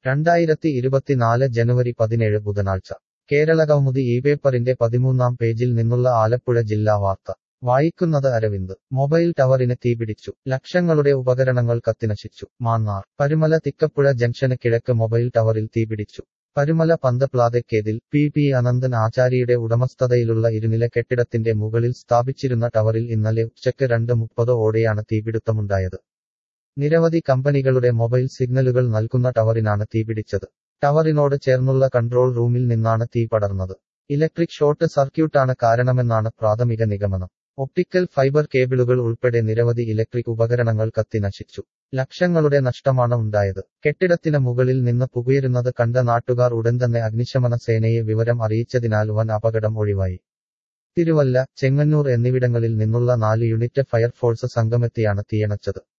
രണ്ടായിരത്തി ഇരുപത്തിനാല് ജനുവരി പതിനേഴ് ബുധനാഴ്ച കേരളകൗമുദി ഈ പേപ്പറിന്റെ പതിമൂന്നാം പേജിൽ നിന്നുള്ള ആലപ്പുഴ ജില്ലാ വാർത്ത വായിക്കുന്നത് അരവിന്ദ് മൊബൈൽ ടവറിന് തീപിടിച്ചു ലക്ഷങ്ങളുടെ ഉപകരണങ്ങൾ കത്തിനശിച്ചു മാന്നാർ പരുമല തിക്കപ്പുഴ ജംഗ്ഷന് കിഴക്ക് മൊബൈൽ ടവറിൽ തീപിടിച്ചു പരുമല പന്തപ്ലാതയ്ക്കേതിൽ പി പി അനന്തൻ ആചാര്യയുടെ ഉടമസ്ഥതയിലുള്ള ഇരുനില കെട്ടിടത്തിന്റെ മുകളിൽ സ്ഥാപിച്ചിരുന്ന ടവറിൽ ഇന്നലെ ഉച്ചയ്ക്ക് രണ്ട് മുപ്പത് ഓടെയാണ് തീപിടുത്തമുണ്ടായത് നിരവധി കമ്പനികളുടെ മൊബൈൽ സിഗ്നലുകൾ നൽകുന്ന ടവറിനാണ് തീപിടിച്ചത് ടവറിനോട് ചേർന്നുള്ള കൺട്രോൾ റൂമിൽ നിന്നാണ് തീ പടർന്നത് ഇലക്ട്രിക് ഷോർട്ട് സർക്യൂട്ടാണ് കാരണമെന്നാണ് പ്രാഥമിക നിഗമനം ഒപ്റ്റിക്കൽ ഫൈബർ കേബിളുകൾ ഉൾപ്പെടെ നിരവധി ഇലക്ട്രിക് ഉപകരണങ്ങൾ കത്തി നശിച്ചു ലക്ഷങ്ങളുടെ നഷ്ടമാണ് ഉണ്ടായത് കെട്ടിടത്തിന് മുകളിൽ നിന്ന് പുകയുരുന്നത് കണ്ട നാട്ടുകാർ ഉടൻ തന്നെ അഗ്നിശമന സേനയെ വിവരം അറിയിച്ചതിനാൽ വൻ അപകടം ഒഴിവായി തിരുവല്ല ചെങ്ങന്നൂർ എന്നിവിടങ്ങളിൽ നിന്നുള്ള നാല് യൂണിറ്റ് ഫയർഫോഴ്സ് സംഘമെത്തിയാണ് തീയണച്ചത്